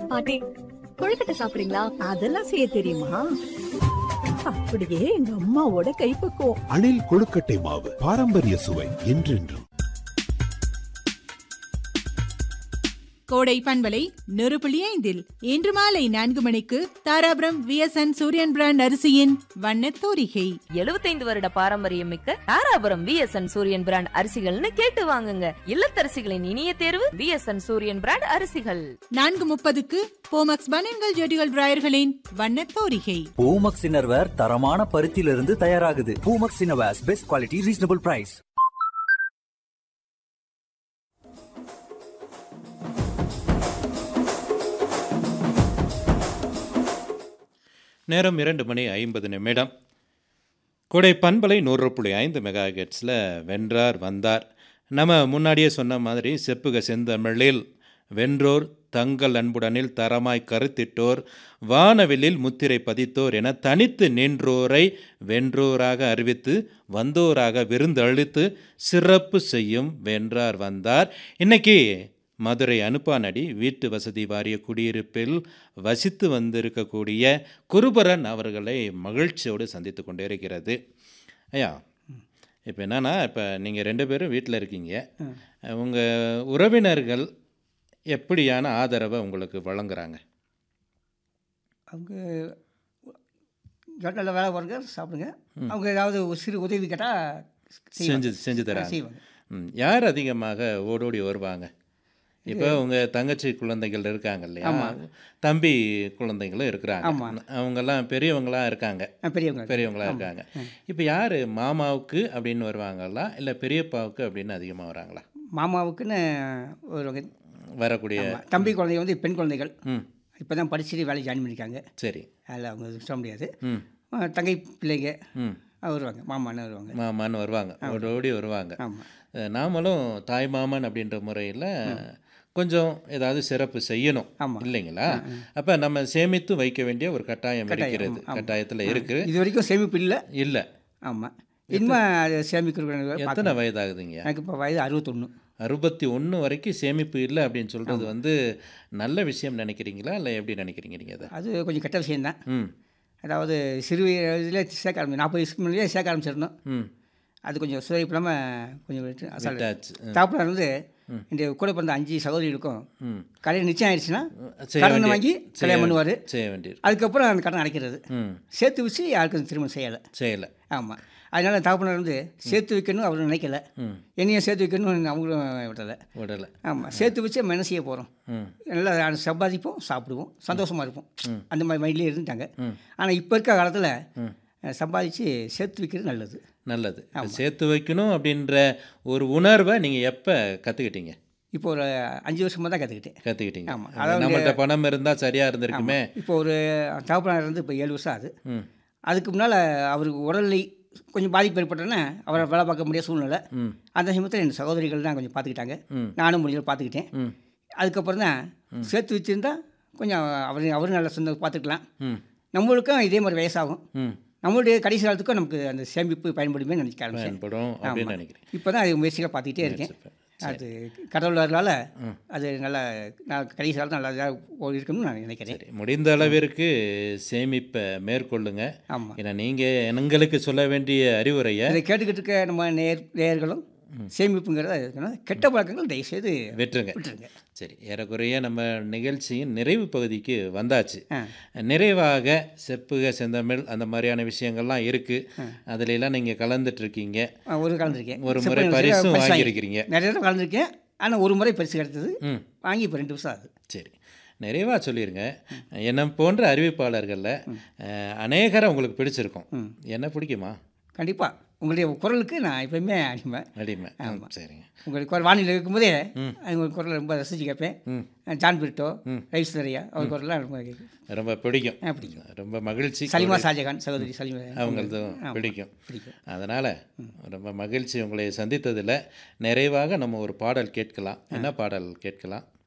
பாட்டி கொழுக்கட்டை சாப்பிடுறீங்களா அதெல்லாம் செய்ய தெரியுமா அப்படியே எங்க அம்மாவோட கைப்பக்குவம் அணில் கொழுக்கட்டை மாவு பாரம்பரிய சுவை என்றென்றும் கோடை பண்பலை நெருப்புள்ளி ஐந்தில் இன்று மாலை நான்கு மணிக்கு தாராபுரம் விஎஸ்என் சூரியன் பிராண்ட் அரிசியின் வண்ணத் தோரிகை 75 வருட பாரம்பரியம் மிக்க தாராபுரம் விஎஸ்என் சூரியன் பிராண்ட் அரிசிகள்னு கேட்டு வாங்குங்க இல்லத்தரசிகளின் இனிய தேர்வு விஎஸ்என் சூரியன் பிராண்ட் அரிசிகள் நான்கு முப்பதுக்கு போமக்ஸ் பனியன்கள் ஜெடிகள் டிராயர்களின் வண்ணத் தோரிகை பூமக்ஸ் இன்னர்வேர் தரமான பருத்தியிலிருந்து தயாராகுது Poomex innerwears best quality reasonable price நேரம் இரண்டு மணி ஐம்பது நிமிடம் கொடை பண்பலை நூறு புள்ளி ஐந்து மெகா ஹெர்ட்ஸில் வென்றார் வந்தார் நம்ம முன்னாடியே சொன்ன மாதிரி செப்புக செந்தமிழில் வென்றோர் தங்கள் அன்புடனில் தரமாய் கருத்திட்டோர் வானவில்லில் முத்திரை பதித்தோர் என தனித்து நின்றோரை வென்றோராக அறிவித்து வந்தோராக விருந்தளித்து சிறப்பு செய்யும் வென்றார் வந்தார் இன்னைக்கு மதுரை அனுப்பானடி வீட்டு வசதி வாரிய குடியிருப்பில் வசித்து வந்திருக்கக்கூடிய குருபரன் அவர்களை மகிழ்ச்சியோடு சந்தித்து கொண்டே இருக்கிறது ஐயா இப்போ என்னன்னா இப்போ நீங்கள் ரெண்டு பேரும் வீட்டில் இருக்கீங்க உங்கள் உறவினர்கள் எப்படியான ஆதரவை உங்களுக்கு வழங்குறாங்க அவங்க நல்ல வேலை பாருங்க சாப்பிடுங்க அவங்க ஏதாவது ஒரு சிறு உதவி கேட்டால் செஞ்சு செஞ்சு தராங்க செய்வாங்க ம் யார் அதிகமாக ஓடோடி வருவாங்க இப்போ உங்கள் தங்கச்சி குழந்தைகள் இருக்காங்க இல்லையா தம்பி குழந்தைங்களும் இருக்கிறாங்க ஆமா. அவங்கெல்லாம் பெரியவங்களா இருக்காங்க ஆ, பெரியவங்க பெரியவங்களா இருக்காங்க இப்போ யார் மாமாவுக்கு அப்படின்னு வருவாங்களா இல்லை பெரியப்பாவுக்கு அப்படின்னு அதிகமாக வராங்களா மாமாவுக்குன்னு வருவாங்க வரக்கூடிய ஆமா. தம்பி குழந்தைங்க வந்து பெண் குழந்தைகள் ம் இப்போ தான் படிச்சுட்டு வேலைக்கு ஜாயின் பண்ணியிருக்காங்க சரி அதில் அவங்க சொல்ல முடியாது ம் ஆ, தங்கை பிள்ளைங்க ம் ஆ, வருவாங்க மாமான்னு வருவாங்க மாமான்னு வருவாங்க ஓடோடி வருவாங்க ஆமாம் அஹ் நாமளும் தாய் மாமன் அப்படின்ற முறையில் கொஞ்சம் ஏதாவது சிறப்பு செய்யணும் ஆமா. இல்லைங்களா அப்போ நம்ம சேமித்து வைக்க வேண்டிய ஒரு கட்டாயம் இருக்கிறது கட்டாயத்தில் இருக்குது இது வரைக்கும் சேமிப்பு இல்லை இல்லை ஆமாம் இனிமே அது சேமிக்கிறது எத்தனை வயதாகுதுங்க எனக்கு இப்போ வயது அறுபத்தொன்று அறுபத்தி ஒன்று வரைக்கும் சேமிப்பு இல்லை அப்படின்னு சொல்கிறது வந்து நல்ல விஷயம் நினைக்கிறீங்களா இல்லை எப்படி நினைக்கிறீங்க நீங்கள் அதை அது கொஞ்சம் கெட்ட விஷயம்தான் ம் அதாவது சிறு வயதில் சேர்க்க ஆரம்பி நாற்பது வயசுக்கு முன்னாடியே சேர்க்க ஆரம்பிச்சிடணும் ம் அது கொஞ்சம் சுதரிப்பு இல்லாமல் கொஞ்சம் விட்டு அசால்ட் விட்டாச்சு. தாப்புல வந்து இந்த கூட பிறந்த அஞ்சு சகோதரிகளுக்கும் ம் கல்யாணம் நிச்சயம் ஆயிடுச்சுன்னா செய்ய கடன் வேண்டிய- வாங்கி செய்ய கல்யாணம் பண்ணுவார் செய்ய வேண்டியது அதுக்கப்புறம் அந்த கடன் அடைக்கிறது ம் சேர்த்து வச்சு யாருக்கும் திருமணம் செய்யலை செய்யலை ஆமாம் அதனால தகப்பனர் வந்து சேர்த்து வைக்கணும் அவர் நினைக்கல ம் என்னையும் சேர்த்து வைக்கணும்னு அவங்களும் விடலை விடலை ஆமாம் சேர்த்து வச்சு நம்ம என்ன செய்ய போகிறோம் ம் நல்லா சம்பாதிப்போம் சாப்பிடுவோம் சந்தோஷமாக இருப்போம் அந்த மாதிரி மைண்ட்லேயே இருந்துட்டாங்க ம். ஆனால் இப்போ இருக்க காலத்தில் ம். சம்பாதிச்சு சேர்த்து வைக்கிறது நல்லது நல்லது இப்ப சேர்த்து வைக்கணும் அப்படின்ற ஒரு உணர்வை நீங்கள் எப்போ கற்றுக்கிட்டீங்க இப்போ ஒரு அஞ்சு வருஷமாக தான் கற்றுக்கிட்டேன் கற்றுக்கிட்டீங்க ஆமா. அதாவது- நம்மள்ட்ட பணம் இருந்தால் சரியாக இருந்திருக்குமே இப்போ ஒரு தகப்பனார் இருந்து இப்போ ஏழு வருஷம் ஆகுது ம் அதுக்கு முன்னால் அவருக்கு உடல்நிலை கொஞ்சம் பாதிப்பு ஏற்பட்டோன்னே அவரை வேலை பார்க்க முடியாத சூழ்நிலை ம் அந்த சமயத்தில் என் சகோதரிகள் தான் கொஞ்சம் பார்த்துக்கிட்டாங்க ம். நானும் முடிஞ்ச பார்த்துக்கிட்டேன் ம் அதுக்கப்புறம் தான் சேர்த்து வச்சுருந்தா கொஞ்சம் அவர் அவரும் நல்லா சொந்த பார்த்துக்கலாம் ம் நம்மளுக்கும் இதே மாதிரி வயசாகும் ம் நம்மளுடைய கடைசி காலத்துக்கும் நமக்கு அந்த சேமிப்பு பயன்படுமே நினைக்க ஆரம்பிச்சேன் பயன்படும் அப்படின்னு நினைக்கிறேன் இப்போ தான் அது முயற்சியில் பார்த்துக்கிட்டே இருக்கேன் அது கடவுள் வரலால அது நல்லா நான் கடைசி காலத்தில் நல்லா இதாக இருக்கணும்னு நான் நினைக்கிறேன் சரி முடிந்த அளவிற்கு சேமிப்பை மேற்கொள்ளுங்க ஆமாம் ஏன்னா நீங்கள் எங்களுக்கு சொல்ல வேண்டிய அறிவுரையை இதை கேட்டுக்கிட்டு இருக்க நம்ம நேர் நேயர்களும் சேமிப்புங்கிறத இருக்கணும் கெட்ட பழக்கங்கள் தயவுசெய்து வெற்றுங்க விட்டுருங்க சரி ஏறக்குறைய நம்ம நிகழ்ச்சியின் நிறைவு பகுதிக்கு வந்தாச்சு ஆ. நிறைவாக செப்புக செந்தமிழ் அந்த மாதிரியான விஷயங்கள்லாம் இருக்குது அதுல எல்லாம் நீங்கள் கலந்துட்டு இருக்கீங்க ஆ, ஒரு கலந்துருக்கேன் ஒரு செப்பு முறை நிகழ்ச்சியில பரிசும் பரிசு வாங்கியிருக்கிறீங்க. நிறைய தடவை கலந்துருக்கேன் ஆனால் ஒரு முறை பரிசு கிடைத்தது ம் வாங்கி இப்போ ரெண்டு வருஷம் ஆகுது சரி நிறைவாக சொல்லிடுங்க என்ன போன்ற அறிவிப்பாளர்களில் அநேகரை உங்களுக்கு பிடிச்சிருக்கும் என்ன பிடிக்குமா கண்டிப்பாக உங்களுடைய குரலுக்கு நான் எப்பயுமே அடிமை அடிமை ம், சரிங்க உங்களுக்கு குரல் வானிலை இருக்கும்போதே உங்கள் குரலை ரொம்ப ரசித்து கேட்பேன் ம். ஜான் பிரிட்டோ ரைஸ் நிறையா அவர் குரல்லாம் ரொம்ப கேட்கும் ரொம்ப பிடிக்கும் ஆ, பிடிக்கும். ரொம்ப மகிழ்ச்சி சலிமா ஷாஜகான் சகோதரி சலிமா அவங்களதும் ஆமா. பிடிக்கும் பிடிக்கும் அதனால் ரொம்ப மகிழ்ச்சி உங்களை சந்தித்ததில் நிறைவாக நம்ம ஒரு பாடல் கேட்கலாம் என்ன பாடல் கேட்கலாம்